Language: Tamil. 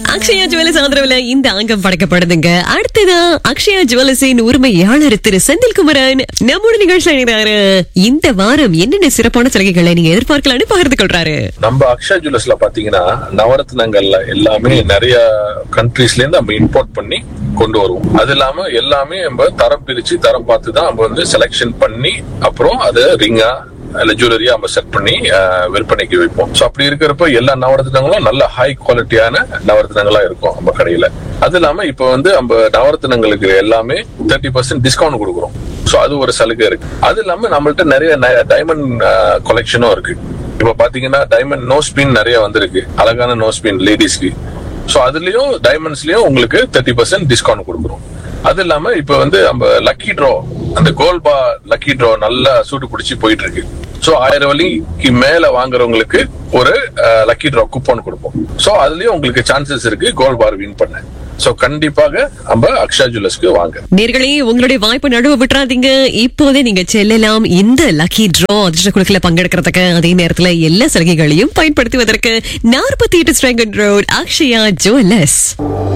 அக்ஷயா ஜுவல்லர்ஸ் ஆதரவுல இந்த அங்கம் படைக்கப்படுதுங்க அடுத்ததா அக்ஷயா ஜுவல்லர்ஸின் உரிமையாளர் திரு செந்தில்குமரன் நம்மோட நிகழ்ச்சி இணைகிறாரு இந்த வாரம் என்னென்ன சிறப்பான சலுகைகளை நீங்க எதிர்பார்க்கலாம்னு பகிர்ந்து கொள்றாரு நம்ம அக்ஷயா ஜுவல்லர்ஸ்ல பாத்தீங்கன்னா நவரத்னங்கள்ல எல்லாமே நிறைய கண்ட்ரீஸ்ல இருந்து நம்ம இம்போர்ட் பண்ணி கொண்டு வருவோம் அது இல்லாம எல்லாமே நம்ம தரம் பிரிச்சு தரம் பார்த்து தான் நம்ம வந்து செலெக்ஷன் பண்ணி அப்புறம் அதை ரிங்கா இல்ல ஜுவல்லரியா நம்ம செட் பண்ணி அஹ், விற்பனைக்கு வைப்போம் சோ அப்படி இருக்கிறப்ப எல்லா நவரத்னங்களும் நல்ல ஹை குவாலிட்டியான நவரத்னங்களா இருக்கும் நம்ம கடையில அது இல்லாம இப்ப வந்து நம்ம நவரத்னங்களுக்கு எல்லாமே தேர்ட்டி பர்சன்ட் டிஸ்கவுண்ட் கொடுக்குறோம் சோ அது ஒரு சலுகை இருக்கு அது இல்லாம நம்மள்ட்ட நிறைய டைமண்ட் கலெக்ஷனும் இருக்கு இப்ப பாத்தீங்கன்னா டைமண்ட் நோ ஸ்பின் நிறைய வந்திருக்கு அழகான நோ ஸ்பின் லேடிஸ்க்கு சோ அதுலயும் டைமண்ட்ஸ்லயும் உங்களுக்கு தேர்ட்டி பர்சன்ட் டிஸ்கவுண்ட் கொடுக்குறோம் அது இல்லாம இப்ப வந்து நம்ம லக்கி ட்ரா அந்த கோல் பா லக்கி ட்ரா நல்லா சூடு பிடிச்சி போயிட்டு இருக்கு சோ ஆயிரம் வழிக்கு மேல வாங்குறவங்களுக்கு ஒரு லக்கி ட்ரா கூப்பன் கொடுப்போம் சோ அதுலயும் உங்களுக்கு சான்சஸ் இருக்கு கோல் பார் வின் பண்ண சோ கண்டிப்பாக நம்ம அக்ஷயா ஜுவல்லர்ஸ்க்கு வாங்க நேர்களே உங்களுடைய வாய்ப்பு நடுவ விட்டுறாதீங்க இப்போதே நீங்க செல்லலாம் இந்த லக்கி டிரா அதிர்ஷ்ட குழுக்களை பங்கெடுக்கிறதுக்கு அதே நேரத்துல எல்லா சலுகைகளையும் பயன்படுத்துவதற்கு நாற்பத்தி எட்டு ஸ்ட்ரெங்கன் ரோட் அக்ஷயா ஜுவல்லர்ஸ்